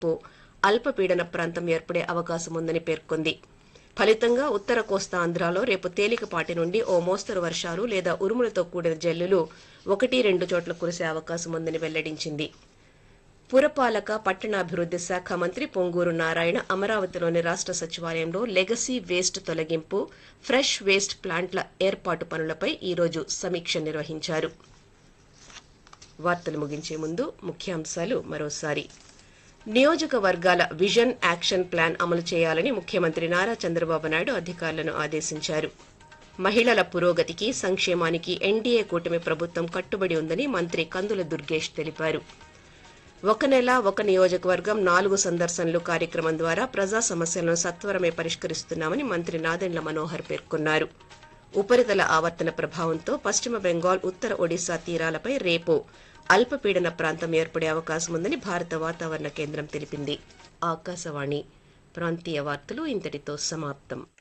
అల్పపీడన ప్రాంతం ఏర్పడే అవకాశం ఉందని పేర్కొంది ఫలితంగా ఉత్తర కోస్తా ఆంధ్రాలో రేపు తేలికపాటి నుండి ఓ మోస్తరు వర్షాలు లేదా ఉరుములతో కూడిన జల్లులు ఒకటి రెండు చోట్ల కురిసే అవకాశం ఉందని వెల్లడించింది పురపాలక పట్టణాభివృద్ధి శాఖ మంత్రి పొంగూరు నారాయణ అమరావతిలోని రాష్ట్ర సచివాలయంలో లెగసీ వేస్ట్ తొలగింపు ఫ్రెష్ వేస్ట్ ప్లాంట్ల ఏర్పాటు పనులపై ఈరోజు సమీక్ష నిర్వహించారు వార్తలు ముగించే ముందు ముఖ్యాంశాలు మరోసారి నియోజకవర్గాల విజన్ యాక్షన్ ప్లాన్ అమలు చేయాలని ముఖ్యమంత్రి నారా చంద్రబాబు నాయుడు అధికారులను ఆదేశించారు మహిళల పురోగతికి సంక్షేమానికి ఎన్డీఏ కూటమి ప్రభుత్వం కట్టుబడి ఉందని మంత్రి కందుల దుర్గేష్ తెలిపారు ఒక నెల ఒక నియోజకవర్గం నాలుగు సందర్శనలు కార్యక్రమం ద్వారా ప్రజా సమస్యలను సత్వరమే పరిష్కరిస్తున్నామని మంత్రి నాదెండ్ల మనోహర్ పేర్కొన్నారు ఉపరితల ఆవర్తన ప్రభావంతో పశ్చిమ బెంగాల్ ఉత్తర ఒడిశా తీరాలపై రేపు అల్పపీడన ప్రాంతం ఏర్పడే అవకాశం ఉందని భారత వాతావరణ కేంద్రం తెలిపింది ఆకాశవాణి ప్రాంతీయ వార్తలు ఇంతటితో సమాప్తం